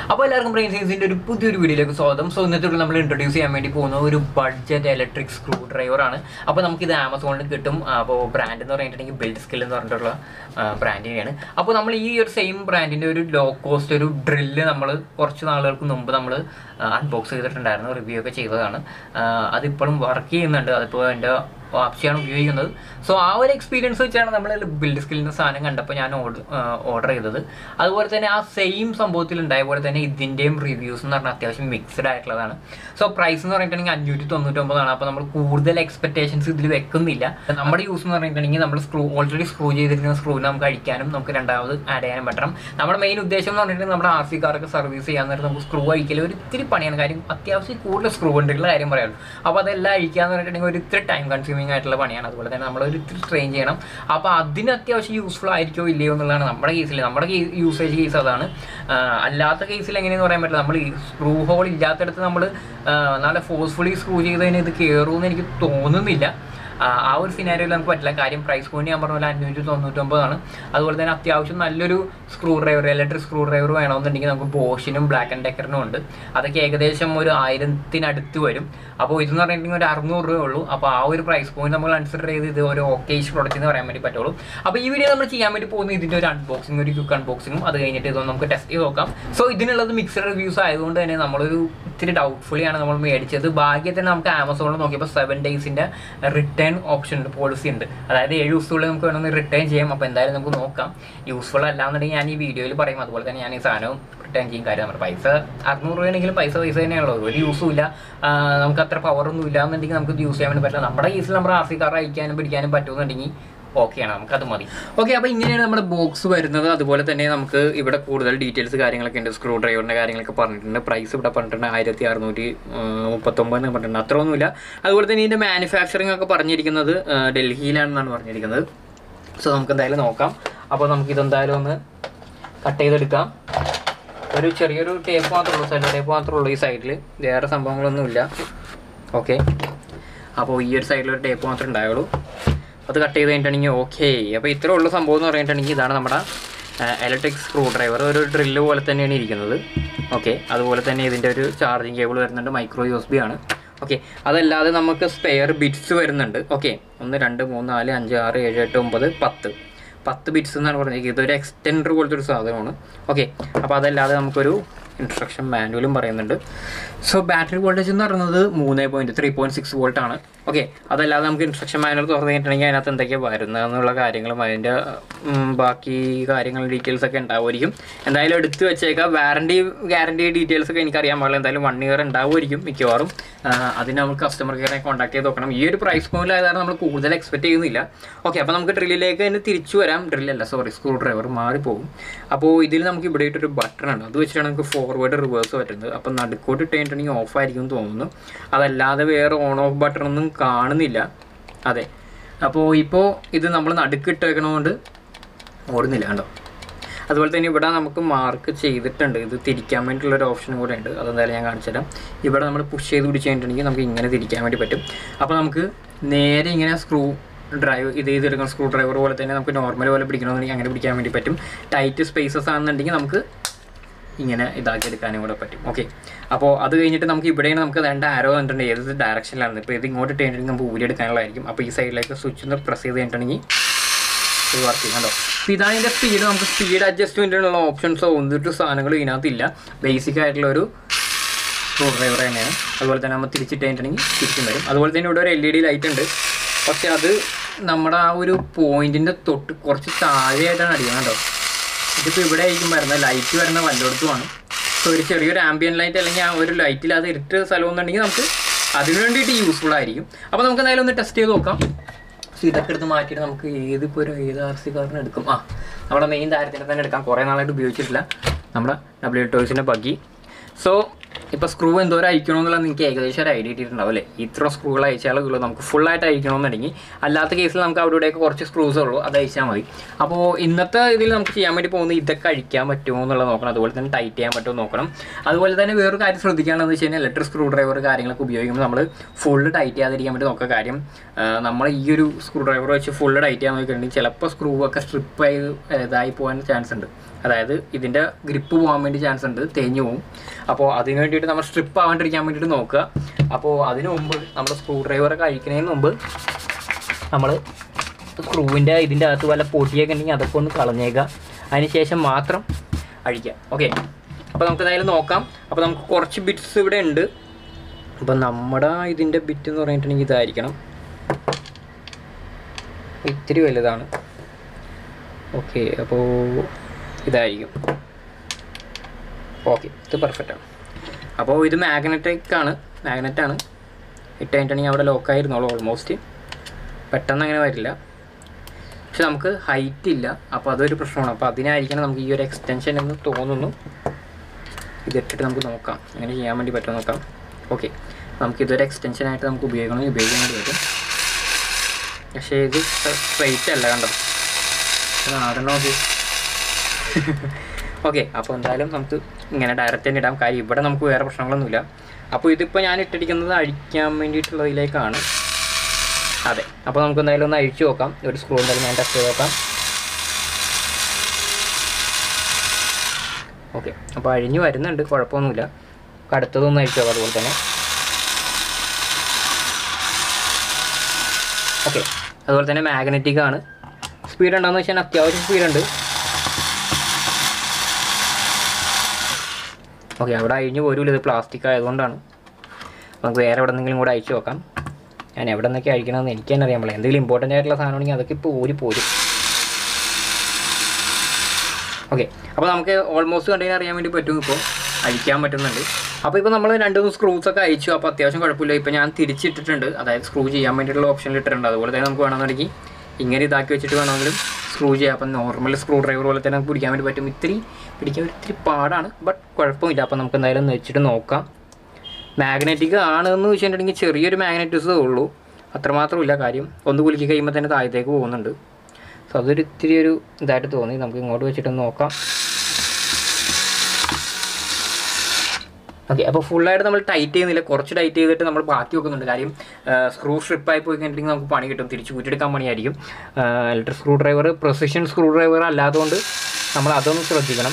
അപ്പോൾ എല്ലാവർക്കും ബ്രെയിൻ സയൻസിൻ്റെ ഒരു പുതിയൊരു വീഡിയോയിലേക്ക് സ്വാഗതം സോ ഇന്നത്തെ നമ്മൾ ഇൻട്രൊഡ്യൂസ് ചെയ്യാൻ വേണ്ടി പോകുന്ന ഒരു ബഡ്ജറ്റ് ഇലക്ട്രിക് സ്ക്രൂ ഡ്രൈവർ ആണ് അപ്പോൾ നമുക്കിത് ആമസോണിൽ കിട്ടും അപ്പോൾ ബ്രാൻഡ് എന്ന് പറഞ്ഞിട്ടുണ്ടെങ്കിൽ ബിൽഡ് സ്കിൽ എന്ന് പറഞ്ഞിട്ടുള്ള ബ്രാൻഡിനെയാണ് അപ്പോൾ നമ്മൾ ഈ ഒരു സെയിം ബ്രാൻഡിൻ്റെ ഒരു ലോ കോസ്റ്റ് ഒരു ഡ്രില്ല് നമ്മൾ കുറച്ച് നാളുകൾക്ക് മുമ്പ് നമ്മൾ അൺബോക്സ് ചെയ്തിട്ടുണ്ടായിരുന്നു റിവ്യൂ ഒക്കെ ചെയ്തതാണ് ആ, അതിപ്പോഴും വർക്ക് ചെയ്യുന്നുണ്ട് അതിപ്പോൾ എൻ്റെ ആപ്ഷയാണ് ഉപയോഗിക്കുന്നത് സോ ആ ഒരു എക്സ്പീരിയൻസ് വെച്ചാണ് നമ്മൾ ബിൽഡ് സ്കില്ലിൻ്റെ സാധനം കണ്ടപ്പോൾ ഞാൻ ഓർഡർ ചെയ്തത് അതുപോലെ തന്നെ ആ സെയിം സംഭവത്തിൽ ഉണ്ടായ പോലെ തന്നെ ഇതിൻ്റെയും റിവ്യൂസ് എന്ന് പറഞ്ഞാൽ അത്യാവശ്യം മിക്സ്ഡ് ആയിട്ടുള്ളതാണ് സോ പ്രൈസ് എന്ന് പറഞ്ഞിട്ടുണ്ടെങ്കിൽ അഞ്ഞൂറ്റി തൊണ്ണൂറ്റൊമ്പതാണ് അപ്പോൾ നമ്മൾ കൂടുതൽ എക്സ്പെക്ടേഷൻസ് ഇതിൽ വെക്കുന്നില്ല നമ്മുടെ യൂസ് എന്ന് പറഞ്ഞിട്ടുണ്ടെങ്കിൽ നമ്മൾ സ്ക്രൂ ഓൾറെഡി സ്ക്രൂ ചെയ്തിരിക്കുന്ന സ്ക്രൂവിന് നമുക്ക് അടിക്കാനും നമുക്ക് രണ്ടാമത് ആഡ് ചെയ്യാനും പറ്റണം നമ്മുടെ മെയിൻ ഉദ്ദേശം എന്ന് പറഞ്ഞിട്ടുണ്ടെങ്കിൽ നമ്മുടെ ആർ സി കാറൊക്കെ സർവീസ് ചെയ്യാൻ നേരത്ത് നമുക്ക് സ്ക്രൂ അഴിക്കൽ ഒരു ഇത്തിരി പണിയാണ് കാര്യം അത്യാവശ്യം കൂടുതൽ സ്ക്രൂ ഉണ്ടുള്ള കാര്യം പറയാമല്ലോ അപ്പോൾ അതെല്ലാം അഴിക്കാന്ന് പറഞ്ഞിട്ടുണ്ടെങ്കിൽ ഒരു ഇത്തിരി ടൈം കൺസ്യൂമിങ് ആയിട്ടുള്ള പണിയാണ് അതുപോലെ തന്നെ നമ്മൾ ഒരു ഇത്തിരി ട്രെയിൻ ചെയ്യണം അപ്പോൾ അതിന് അത്യാവശ്യം യൂസ്ഫുൾ ആയിരിക്കോ ഇല്ലയോ എന്നുള്ളതാണ് നമ്മുടെ കേസിൽ നമ്മുടെ യൂസേജ് കേസ് അതാണ് ആ, അല്ലാത്ത കേസിൽ എങ്ങനെയെന്ന് പറയാൻ പറ്റില്ല നമ്മൾ ഈ സ്ക്രൂ ഹോൾ ഇല്ലാത്തടത്ത് നമ്മൾ നല്ല ഫോഴ്സ്ഫുള്ളി സ്ക്രൂ ചെയ്തതിന് ഇത് കയറുമെന്ന് എനിക്ക് തോന്നുന്നില്ല ആ ആ ഒരു സിനാരിയോയിൽ നമുക്ക് പറ്റില്ല കാര്യം പ്രൈസ് പോയിന്റ് ഞാൻ പറഞ്ഞ പോലെ അഞ്ഞൂറ്റി തൊണ്ണൂറ്റൊമ്പതാണ് അതുപോലെ തന്നെ അത്യാവശ്യം നല്ലൊരു screwdriver electric screwdriver വേണമെന്നുണ്ടെങ്കിൽ നമുക്ക് ബോഷിനും ബ്ലാക്ക് ആൻഡ് ഡെക്കറിനും ഉണ്ട് അതൊക്കെ ഏകദേശം ഒരു ആയിരത്തിനടുത്ത് വരും അപ്പോൾ ഇതെന്ന് പറഞ്ഞിട്ടുണ്ടെങ്കിൽ ഒരു അറുന്നൂറ് രൂപ ഉള്ളൂ അപ്പോൾ ആ ഒരു പ്രൈസ് പോയിന്റ് നമ്മൾ കൺസിഡർ ചെയ്ത് ഇത് ഒരു ഓക്കേഷ് പ്രോഡക്റ്റ് എന്ന് പറയാൻ വേണ്ടി പറ്റുള്ളൂ അപ്പോൾ ഈ വീഡിയോ നമ്മൾ ചെയ്യാൻ വേണ്ടി പോകുന്ന ഇതിൻ്റെ ഒരു അൺബോക്സിംഗ് ഒരു ക്വിക്ക് അൺബോക്സിങ്ങും അത് കഴിഞ്ഞിട്ട് ഇതൊന്ന് നമുക്ക് ടെസ്റ്റ് ചെയ്ത് നോക്കാം സോ ഇതിനുള്ളത് മിക്സഡ് റിവ്യൂസ് ആയതുകൊണ്ട് തന്നെ നമ്മളൊരു ഇത്തിരി ഡൗട്ട്ഫുള്ളിയാണ് നമ്മൾ മേടിച്ചത് ഭാഗ്യത്തിന് നമുക്ക് ആമസോണിൽ നോക്കിയപ്പോൾ സെവൻ ഡേയ്സിൻ്റെ റിട്ടേൺ ഓപ്ഷൻ ഉണ്ട് പോളിസി ഉണ്ട് അതായത് ഏഴ് ദിവസത്തിനുള്ളിൽ നമുക്ക് വേണമെങ്കിൽ റിട്ടേൺ ചെയ്യാം അപ്പോൾ എന്തായാലും നമുക്ക് നോക്കാം യൂസ്ഫുൾ അല്ലാന്നുണ്ടെങ്കിൽ ഞാൻ ഈ വീഡിയോയിൽ പറയും അതുപോലെ തന്നെ ഞാൻ ഈ സാധനവും റിട്ടേൺ ചെയ്യും കാര്യം നമ്മുടെ പൈസ അറുന്നൂറ് രൂപയാണെങ്കിലും പൈസ പൈസ തന്നെയാണുള്ളത് ഒരു യൂസും ഇല്ല ആ, നമുക്ക് അത്ര പവർ ഒന്നും ഇല്ല എന്നുണ്ടെങ്കിൽ നമുക്ക് യൂസ് ചെയ്യാൻ വേണ്ടി പറ്റില്ല നമ്മുടെ കേസിൽ നമ്മുടെ ആർ സി കാർ അയക്കാനും പിടിക്കാനും പറ്റുമെന്നുണ്ടെങ്കിൽ ഓക്കെയാണ് നമുക്കത് മതി ഓക്കെ അപ്പോൾ ഇങ്ങനെയാണ് നമ്മുടെ ബോക്സ് വരുന്നത് അതുപോലെ തന്നെ നമുക്ക് ഇവിടെ കൂടുതൽ ഡീറ്റെയിൽസ് കാര്യങ്ങളൊക്കെ ഉണ്ട് സ്ക്രൂ ഡ്രൈവറിൻ്റെ കാര്യങ്ങളൊക്കെ പറഞ്ഞിട്ടുണ്ട് പ്രൈസ് ഇവിടെ പറഞ്ഞിട്ടുണ്ട് ആയിരത്തി അറുന്നൂറ്റി മുപ്പത്തൊമ്പത് എന്ന് പറഞ്ഞിട്ടുണ്ട് അത്ര ഒന്നുമില്ല അതുപോലെ തന്നെ ഇതിൻ്റെ മാനുഫാക്ചറിങ് ഒക്കെ പറഞ്ഞിരിക്കുന്നത് ആ, ഡൽഹിയിലാണെന്നാണ് പറഞ്ഞിരിക്കുന്നത് സോ നമുക്ക് എന്തായാലും നോക്കാം അപ്പോൾ നമുക്ക് ഇതെന്തായാലും ഒന്ന് കട്ട് ചെയ്തെടുക്കാം ഒരു ചെറിയൊരു ടേപ്പ് മാത്രമേ ഉള്ളൂ സൈഡ് ടേപ്പ് മാത്രമേ ഉള്ളൂ ഈ സൈഡിൽ വേറെ സംഭവങ്ങളൊന്നുമില്ല ഓക്കെ അപ്പോൾ ഈ ഒരു സൈഡിൽ ഒരു ടേപ്പ് മാത്രമേ ഉണ്ടായുള്ളൂ അത് കട്ട് ചെയ്ത് കഴിഞ്ഞിട്ടുണ്ടെങ്കിൽ ഓക്കെ അപ്പോൾ ഇത്ര ഉള്ള സംഭവം എന്ന് പറഞ്ഞിട്ടുണ്ടെങ്കിൽ ഇതാണ് നമ്മുടെ ഇലക്ട്രിക് സ്ക്രൂ ഡ്രൈവർ ഒരു ഡ്രില്ല് പോലെ തന്നെയാണ് ഇരിക്കുന്നത് ഓക്കെ അതുപോലെ തന്നെ ഇതിൻ്റെ ഒരു ചാർജിങ് കേബിൾ വരുന്നുണ്ട് മൈക്രോ യു എസ് ബി ആണ് ഓക്കെ അതല്ലാതെ നമുക്ക് സ്പെയർ ബിറ്റ്സ് വരുന്നുണ്ട് ഓക്കെ ഒന്ന് രണ്ട് മൂന്ന് നാല് അഞ്ച് ആറ് ഏഴ് എട്ട് ഒമ്പത് പത്ത് പത്ത് ബിറ്റ്സ് എന്നാണ് പറഞ്ഞിരിക്കുന്നത് ഇതൊരു എക്സ്റ്റെൻഡർ പോലത്തെ ഒരു സാധനമാണ് ഓക്കെ അപ്പോൾ അതല്ലാതെ നമുക്കൊരു ഇൻസ്ട്രക്ഷൻ മാനുവലും പറയുന്നുണ്ട് സോ ബാറ്ററി വോൾട്ടേജ് എന്ന് പറയുന്നത് മൂന്ന് point three point six volt ആണ് ഓക്കെ അതല്ലാതെ നമുക്ക് ഇൻസ്ട്രക്ഷൻ മാനുവൽ തുറന്നു കഴിഞ്ഞിട്ടുണ്ടെങ്കിൽ അതിനകത്ത് എന്തൊക്കെയാണ് വരുന്നത് എന്നുള്ള കാര്യങ്ങളും അതിൻ്റെ ഉം, ബാക്കി കാര്യങ്ങൾ ഡീറ്റെയിൽസ് ഒക്കെ ഉണ്ടാവുമായിരിക്കും എന്തായാലും എടുത്ത് വെച്ചേക്കാം വാറണ്ടി ഗ്യാരണ്ടി ഡീറ്റെയിൽസ് ഒക്കെ എനിക്കറിയാൻ പാടില്ല എന്തായാലും വൺ ഇയർ ഉണ്ടാവുമായിരിക്കും മിക്കവാറും ആ, അതിന് നമുക്ക് കസ്റ്റമർ കെയറെ കോൺടാക്ട് ചെയ്ത് നോക്കണം ഈ ഒരു പ്രൈസ് പോയിന്റിലായതാണ് നമ്മൾ കൂടുതൽ എക്സ്പെക്ട് ചെയ്യുന്നില്ല ഓക്കെ അപ്പോൾ നമുക്ക് ഡ്രില്ലിലേക്ക് തന്നെ തിരിച്ചു വരാം ഡ്രില്ലല്ല സോറി സ്ക്രൂ ഡ്രൈവർ മാറിപ്പോകും അപ്പോൾ ഇതിൽ നമുക്ക് ഇവിടെ ഇട്ടൊരു ബട്ടൺ ഉണ്ട് അത് വെച്ചിട്ടാണ് നമുക്ക് ഫോർവേഡ് റിവേഴ്സ് പറ്റുന്നത് അപ്പോൾ നടുക്കോട്ട് ഇട്ട് കഴിഞ്ഞിട്ടുണ്ടെങ്കിൽ ഓഫ് ആയിരിക്കും എന്ന് തോന്നുന്നു അതല്ലാതെ വേറെ ഓൺ ഓഫ് ബട്ടൺ ഒന്നും കാണുന്നില്ല അതെ അപ്പോൾ ഇപ്പോൾ ഇത് നമ്മൾ നടുക്കിട്ട് വെക്കണതുകൊണ്ട് ഓടുന്നില്ല കണ്ടോ അതുപോലെ തന്നെ ഇവിടെ നമുക്ക് മാർക്ക് ചെയ്തിട്ടുണ്ട് ഇത് തിരിക്കാൻ വേണ്ടിയിട്ടുള്ള ഒരു ഓപ്ഷനും കൂടെ ഉണ്ട് അതെന്തായാലും ഞാൻ കാണിച്ചു തരാം ഇവിടെ നമ്മൾ പുഷ് ചെയ്ത് പിടിച്ച് കഴിഞ്ഞിട്ടുണ്ടെങ്കിൽ നമുക്ക് ഇങ്ങനെ തിരിക്കാൻ വേണ്ടി പറ്റും അപ്പോൾ നമുക്ക് നേരെ ഇങ്ങനെ സ്ക്രൂ ഡ്രൈവ് ഇത് ചെയ്തെടുക്കുന്ന സ്ക്രൂ ഡ്രൈവർ പോലെ തന്നെ നമുക്ക് നോർമൽ പോലെ പിടിക്കണമെന്നുണ്ടെങ്കിൽ അങ്ങനെ പിടിക്കാൻ വേണ്ടി പറ്റും ടൈറ്റ് സ്പേസസ് ആണെന്നുണ്ടെങ്കിൽ നമുക്ക് ഇങ്ങനെ ഇതാക്കി എടുക്കാനും കൂടെ പറ്റും ഓക്കെ അപ്പോൾ അത് കഴിഞ്ഞിട്ട് നമുക്ക് ഇവിടെയാണ് നമുക്ക് രണ്ട് ആരോ കണ്ടിട്ടുണ്ട് ഏത് ഡയറക്ഷനിലാണ് ഇപ്പോൾ ഇത് ഇങ്ങോട്ട് ഇട്ടുകഴിഞ്ഞിട്ടുണ്ടെങ്കിൽ നമുക്ക് ഊരിയെടുക്കാനുള്ളതായിരിക്കും അപ്പോൾ ഈ സൈഡിലേക്ക് സ്വിച്ച് ഒന്ന് പ്രസ് ചെയ്ത് കഴിഞ്ഞിട്ടുണ്ടെങ്കിൽ ഇത് വർക്ക് ചെയ്യും കണ്ടോ അപ്പോൾ ഇതാണ് ഇതിൻ്റെ സ്പീഡ് നമുക്ക് സ്പീഡ് അഡ്ജസ്റ്റ്മെൻറ്റിനുള്ള ഓപ്ഷൻസോ ഒന്നിട്ട് സാധനങ്ങളും ഇതിനകത്തില്ല ബേസിക് ആയിട്ടുള്ള ഒരു സ്ക്രൂ ഡ്രൈവർ തന്നെയാണ് അതുപോലെ തന്നെ നമ്മൾ തിരിച്ചിട്ട് കഴിഞ്ഞിട്ടുണ്ടെങ്കിൽ തിരിച്ചും വരും അതുപോലെ തന്നെ ഇവിടെ ഒരു എൽ ഇ ഡി ലൈറ്റ് ഉണ്ട് പക്ഷേ അത് നമ്മുടെ ആ ഒരു പോയിന്റിൻ്റെ തൊട്ട് കുറച്ച് താഴെയായിട്ടാണ് അടിക്കുന്നത് കേട്ടോ ഇതിപ്പോൾ ഇവിടെ ആയിരിക്കും വരുന്നത് ലൈറ്റ് വരുന്ന വല്ലയിടത്തുമാണ് സോ ഒരു ചെറിയൊരു ആംബിയൻ ലൈറ്റ് അല്ലെങ്കിൽ ആ ഒരു ലൈറ്റിൽ അത് ഇരുട്ട് സ്ഥലം എന്നുണ്ടെങ്കിൽ നമുക്ക് അതിന് വേണ്ടിയിട്ട് യൂസ്ഫുൾ ആയിരിക്കും അപ്പോൾ നമുക്ക് എന്തായാലും ഒന്ന് ടെസ്റ്റ് ചെയ്ത് നോക്കാം സോ ഇതൊക്കെ എടുത്ത് മാറ്റിയിട്ട് നമുക്ക് ഏതിപ്പോൾ ഒരു ഏത് ആർ സി കാറിന് എടുക്കും ആ നമ്മുടെ മെയിൻ താരത്തിനെ തന്നെ എടുക്കാം കുറേ നാളായിട്ട് ഉപയോഗിച്ചിട്ടില്ല നമ്മുടെ ഡബ്ല്യു ടോയ്സിൻ്റെ ബഗ്ഗി സോ ഇപ്പോൾ സ്ക്രൂ എന്തോരം അയക്കണമെന്നുള്ള നിങ്ങൾക്ക് ഏകദേശം ഒരു ഐഡിയ ഇട്ടിട്ടുണ്ടാവും അല്ലേ ഇത്ര സ്ക്രൂകൾ അയച്ചാലേ ഉള്ളൂ നമുക്ക് ഫുള്ളായിട്ട് അയക്കണമെന്നുണ്ടെങ്കിൽ അല്ലാത്ത കേസിൽ നമുക്ക് അവിടെ ഇവിടെയൊക്കെ കുറച്ച് സ്ക്രൂസ് ഉള്ളൂ അത് അയച്ചാൽ മതി അപ്പോൾ ഇന്നത്തെ ഇതിൽ നമുക്ക് ചെയ്യാൻ വേണ്ടി പോകുന്നത് ഇതൊക്കെ അഴിക്കാൻ പറ്റുമോ എന്നുള്ളത് നോക്കണം അതുപോലെ തന്നെ ടൈറ്റ് ചെയ്യാൻ പറ്റുമോ എന്ന് നോക്കണം അതുപോലെ തന്നെ വേറൊരു കാര്യം ശ്രദ്ധിക്കുകയാണെന്ന് വെച്ച് കഴിഞ്ഞാൽ ഇലക്ട്രിക് സ്ക്രൂ ഡ്രൈവർ കാര്യങ്ങളൊക്കെ ഉപയോഗിക്കുമ്പോൾ നമ്മൾ ഫുള്ള് ടൈറ്റ് ചെയ്യാതിരിക്കാൻ വേണ്ടി നോക്കുക കാര്യം ആ, നമ്മൾ ഈ ഒരു സ്ക്രൂ ഡ്രൈവർ വെച്ച് ഫുള്ള് ടൈറ്റ് ചെയ്യാൻ നോക്കിയിട്ടുണ്ടെങ്കിൽ ചിലപ്പോൾ സ്ക്രൂ ഒക്കെ സ്ട്രിപ്പ് ആയി ഇതായി പോകാൻ ചാൻസ് ഉണ്ട് അതായത് ഇതിൻ്റെ ഗ്രിപ്പ് പോകാൻ വേണ്ടി ചാൻസ് ഉണ്ട് തേഞ്ഞു പോകും അപ്പോൾ അതിന് വേണ്ടിയിട്ട് നമ്മൾ സ്ട്രിപ്പ് ആവാണ്ടിരിക്കാൻ വേണ്ടിയിട്ട് നോക്കുക അപ്പോൾ അതിന് മുമ്പ് നമ്മൾ സ്ക്രൂ ഡ്രൈവറൊക്കെ അഴിക്കുന്നതിന് മുമ്പ് നമ്മൾ സ്ക്രൂവിൻ്റെ ഇതിൻ്റെ അകത്ത് വല്ല പൊടിയൊക്കെ ഉണ്ടെങ്കിൽ അതൊക്കെ ഒന്ന് കളഞ്ഞേക്കുക അതിന് ശേഷം മാത്രം അഴിക്കുക ഓക്കെ അപ്പോൾ നമുക്ക് എന്തായാലും നോക്കാം അപ്പോൾ നമുക്ക് കുറച്ച് ബിറ്റ്സ് ഇവിടെ ഉണ്ട് അപ്പോൾ നമ്മുടെ ഇതിൻ്റെ ബിറ്റ് എന്ന് പറഞ്ഞിട്ടുണ്ടെങ്കിൽ ഇതായിരിക്കണം ഇത്തിരി വലുതാണ് ഓക്കെ അപ്പോൾ ഇതായിരിക്കും ഓക്കെ ഇത് പെർഫെക്റ്റ് ആണ് അപ്പോൾ ഇത് മാഗ്നറ്റിക് ആണ് മാഗ്നറ്റ് ആണ് ഇട്ട് കഴിഞ്ഞിട്ടുണ്ടെങ്കിൽ അവിടെ ലോക്കായിരുന്നുള്ളൂ ഓൾമോസ്റ്റ് പെട്ടെന്ന് അങ്ങനെ വരില്ല പക്ഷെ നമുക്ക് ഹൈറ്റ് ഇല്ല അപ്പോൾ അതൊരു പ്രശ്നമാണ് അപ്പോൾ അതിനായിരിക്കണം നമുക്ക് ഈ ഒരു എക്സ്റ്റൻഷൻ എന്ന് തോന്നുന്നു ഇതിട്ടിട്ട് നമുക്ക് നോക്കാം അങ്ങനെ ചെയ്യാൻ വേണ്ടി പറ്റുമോ നോക്കാം ഓക്കെ നമുക്കിതൊരു എക്സ്റ്റൻഷനായിട്ട് നമുക്ക് ഉപയോഗിക്കണമെങ്കിൽ ഉപയോഗിക്കാൻ വേണ്ടി പറ്റും പക്ഷേ ഇത് സ്ട്രൈറ്റ് അല്ല കണ്ടോ നാടെണ്ണോ അത് ഓക്കെ അപ്പോൾ എന്തായാലും നമുക്ക് ഇങ്ങനെ ഡയറക്റ്റ് തന്നെ ഇടാം കാര്യം ഇവിടെ നമുക്ക് വേറെ പ്രശ്നങ്ങളൊന്നുമില്ല അപ്പോൾ ഇതിപ്പോൾ ഞാൻ ഇട്ടിരിക്കുന്നത് അഴിക്കാൻ വേണ്ടിയിട്ടുള്ളതിലേക്കാണ് അതെ അപ്പോൾ നമുക്ക് എന്തായാലും ഒന്ന് അഴിച്ചു നോക്കാം ഒരു സ്ക്രൂ എന്തായാലും ഞാൻ ടെസ്റ്റ് ചെയ്ത് നോക്കാം ഓക്കെ അപ്പോൾ അഴിഞ്ഞു വരുന്നുണ്ട് കുഴപ്പമൊന്നുമില്ല അടുത്തതൊന്നും അഴിച്ചു നോക്കാം അതുപോലെ തന്നെ ഓക്കെ അതുപോലെ തന്നെ മാഗ്നറ്റിക് ആണ് സ്പീഡ് ഉണ്ടോയെന്ന് വെച്ചാൽ അത്യാവശ്യം സ്പീഡുണ്ട് ഓക്കെ അവിടെ അഴിഞ്ഞു പോരുമില്ല ഇത് പ്ലാസ്റ്റിക് ആയതുകൊണ്ടാണ് നമുക്ക് വേറെ എവിടെ നിന്നെങ്കിലും കൂടെ അയച്ചു നോക്കാം ഞാൻ എവിടെ നിന്നൊക്കെ അഴിക്കണമെന്ന് എനിക്ക് തന്നെ അറിയാൻ പാടില്ല എന്തെങ്കിലും ഇമ്പോർട്ടൻ്റ് ആയിട്ടുള്ള സാധനമാണെങ്കിൽ അതൊക്കെ ഇപ്പോൾ ഊരി പോരും ഓക്കെ അപ്പോൾ നമുക്ക് ഓൾമോസ്റ്റ് കണ്ടെയ്നർ അറിയാൻ വേണ്ടി പറ്റും ഇപ്പോൾ അഴിക്കാൻ പറ്റുന്നുണ്ട് അപ്പോൾ ഇപ്പോൾ നമ്മൾ രണ്ട് മൂന്ന് സ്ക്രൂസ് ഒക്കെ അയച്ചു അപ്പോൾ അത്യാവശ്യം കുഴപ്പമില്ല ഇപ്പോൾ ഞാൻ തിരിച്ചിട്ടിട്ടുണ്ട് അതായത് സ്ക്രൂ ചെയ്യാൻ വേണ്ടിയിട്ടുള്ള ഓപ്ഷനിൽ ഇട്ടിട്ടുണ്ട് അതുപോലെ തന്നെ നമുക്ക് വേണമെന്നുണ്ടെങ്കിൽ ഇങ്ങനെ ഇതാക്കി വെച്ചിട്ട് വേണമെങ്കിലും സ്ക്രൂ ചെയ്യാം അപ്പം നോർമൽ സ്ക്രൂ ഡ്രൈവർ പോലെ തന്നെ നമുക്ക് പിടിക്കാൻ വേണ്ടി പറ്റും ഇത്തിരി പിടിക്കാൻ ഒരു ഇത്തിരി പാടാണ് ബട്ട് കുഴപ്പമില്ല അപ്പോൾ നമുക്ക് എന്തായാലും ഒന്ന് വെച്ചിട്ട് നോക്കാം മാഗ്നറ്റിക് ആണെന്ന് വെച്ചിട്ടുണ്ടെങ്കിൽ ചെറിയൊരു മാഗ്നറ്റിസേ ഉള്ളൂ അത്രമാത്രമില്ല കാര്യം ഒന്ന് കുലുക്കി കഴിയുമ്പോൾ തന്നെ താഴത്തേക്ക് പോകുന്നുണ്ട് സോ അതൊരു ഇത്തിരി ഒരു ഇതായിട്ട് തോന്നി നമുക്ക് ഇങ്ങോട്ട് വെച്ചിട്ടൊന്ന് നോക്കാം ഓക്കെ അപ്പോൾ ഫുള്ളായിട്ട് നമ്മൾ ടൈറ്റ് ചെയ്യുന്നില്ല കുറച്ച് ടൈറ്റ് ചെയ്തിട്ട് നമ്മൾ ബാക്കി വെക്കുന്നുണ്ട് കാര്യം സ്ക്രൂ സ്ട്രിപ്പായി പോയി കഴിഞ്ഞിട്ടുണ്ടെങ്കിൽ നമുക്ക് പണി കിട്ടും തിരിച്ച് ഊറ്റിയെടുക്കാൻ പണിയായിരിക്കും electric screwdriver precision screwdriver അല്ലാത്തതുകൊണ്ട് നമ്മൾ അതൊന്ന് ശ്രദ്ധിക്കണം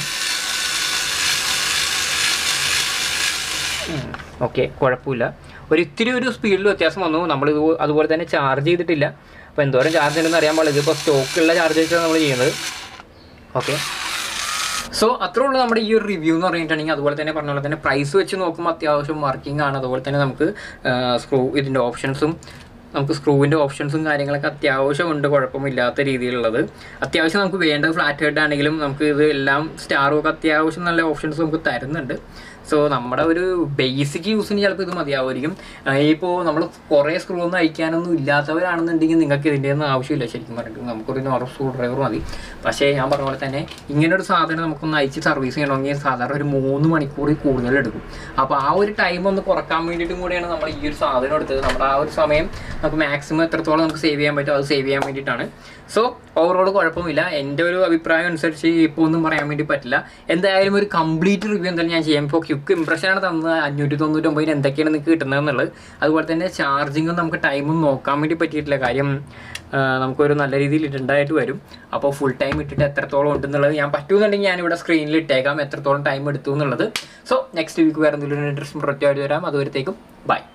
ഓക്കെ കുഴപ്പമില്ല ഒരു ഇത്തിരി ഒരു സ്പീഡിൽ വ്യത്യാസം വന്നു നമ്മൾ ഇത് അതുപോലെ തന്നെ ചാർജ് ചെയ്തിട്ടില്ല അപ്പോൾ എന്തോരം ചാർജ് ഉണ്ടെന്ന് അറിയാൻ പാടില്ല ഇതിപ്പോൾ സ്റ്റോക്കുള്ള ചാർജ് വെച്ചാണ് നമ്മൾ ചെയ്യുന്നത് ഓക്കെ സോ അത്രേ ഉള്ളൂ നമ്മുടെ ഈ ഒരു റിവ്യൂ എന്ന് പറഞ്ഞിട്ടുണ്ടെങ്കിൽ അതുപോലെ തന്നെ പറഞ്ഞ പോലെ തന്നെ പ്രൈസ് വെച്ച് നോക്കുമ്പോൾ അത്യാവശ്യം വർക്കിംഗ് ആണ് അതുപോലെ തന്നെ നമുക്ക് സ്ക്രൂ ഇതിൻ്റെ ഓപ്ഷൻസും നമുക്ക് സ്ക്രൂവിൻ്റെ ഓപ്ഷൻസും കാര്യങ്ങളൊക്കെ അത്യാവശ്യം ഉണ്ട് കുഴപ്പമില്ലാത്ത രീതിയിലുള്ളത് അത്യാവശ്യം നമുക്ക് വേണ്ടത് ഫ്ലാറ്റ് ഹെഡ് ആണെങ്കിലും നമുക്ക് ഇത് എല്ലാം സ്റ്റാറും ഒക്കെ അത്യാവശ്യം നല്ല ഓപ്ഷൻസ് നമുക്ക് തരുന്നുണ്ട് സോ നമ്മുടെ ഒരു ബേസിക് യൂസിന് ചിലപ്പോൾ ഇത് മതിയാവുമായിരിക്കും ഇപ്പോൾ നമ്മൾ കുറേ സ്ക്രൂ ഒന്നും അയക്കാനൊന്നും ഇല്ലാത്തവരാണെന്നുണ്ടെങ്കിൽ നിങ്ങൾക്ക് ഇതിൻ്റെ ഒന്നും ആവശ്യമില്ല ശരിക്കും പറഞ്ഞിട്ട് നമുക്കൊരു നോർമൽ സ്ക്രൂ ഡ്രൈവർ മതി പക്ഷേ ഞാൻ പറഞ്ഞ പോലെ തന്നെ ഇങ്ങനൊരു സാധനം നമുക്കൊന്ന് അയച്ച് സർവീസ് ചെയ്യണമെങ്കിൽ സാധാരണ ഒരു മൂന്ന് മണിക്കൂറിൽ കൂടുതൽ എടുക്കും അപ്പോൾ ആ ഒരു ടൈം ഒന്ന് കുറക്കാൻ വേണ്ടിയിട്ടും കൂടിയാണ് നമ്മൾ ഈ ഒരു സാധനം എടുത്തത് നമ്മുടെ ആ ഒരു സമയം നമുക്ക് മാക്സിമം എത്രത്തോളം നമുക്ക് സേവ് ചെയ്യാൻ പറ്റും അത് സേവ് ചെയ്യാൻ വേണ്ടിയിട്ടാണ് സോ ഓവറോൾ കുഴപ്പമില്ല എൻ്റെ ഒരു അഭിപ്രായം അനുസരിച്ച് ഇപ്പോൾ ഒന്നും പറയാൻ വേണ്ടി പറ്റില്ല എന്തായാലും ഒരു കംപ്ലീറ്റ് റിവ്യൂ എന്തായാലും ഞാൻ ചെയ്യാം ഇപ്പോൾ ക്യുക്ക് ഇംപ്രഷനാണ് തന്നത് അഞ്ഞൂറ്റി തൊണ്ണൂറ്റൊമ്പതിന് എന്തൊക്കെയാണ് നിങ്ങൾക്ക് കിട്ടുന്നതെന്നുള്ളത് അതുപോലെ തന്നെ ചാർജിങ്ങും നമുക്ക് ടൈമും നോക്കാൻ വേണ്ടി പറ്റിയിട്ടില്ല കാര്യം ആ, നമുക്കൊരു നല്ല രീതിയിൽ ഇട്ടുണ്ടായിട്ട് വരും അപ്പോൾ ഫുൾ ടൈം ഇട്ടിട്ട് എത്രത്തോളം ഉണ്ടെന്നുള്ളത് ഞാൻ പറ്റുമെന്നുണ്ടെങ്കിൽ ഞാനിവിടെ സ്ക്രീനിൽ ഇട്ടേക്കാം എത്രത്തോളം ടൈം എടുത്തു എന്നുള്ളത് സോ നെക്സ്റ്റ് വീക്ക് വേറെ എന്തെങ്കിലും ഇൻട്രസ്റ്റ് പ്രൊജക്റ്റ് ആയിട്ട് വരാം അതുവരത്തേക്കും ബൈ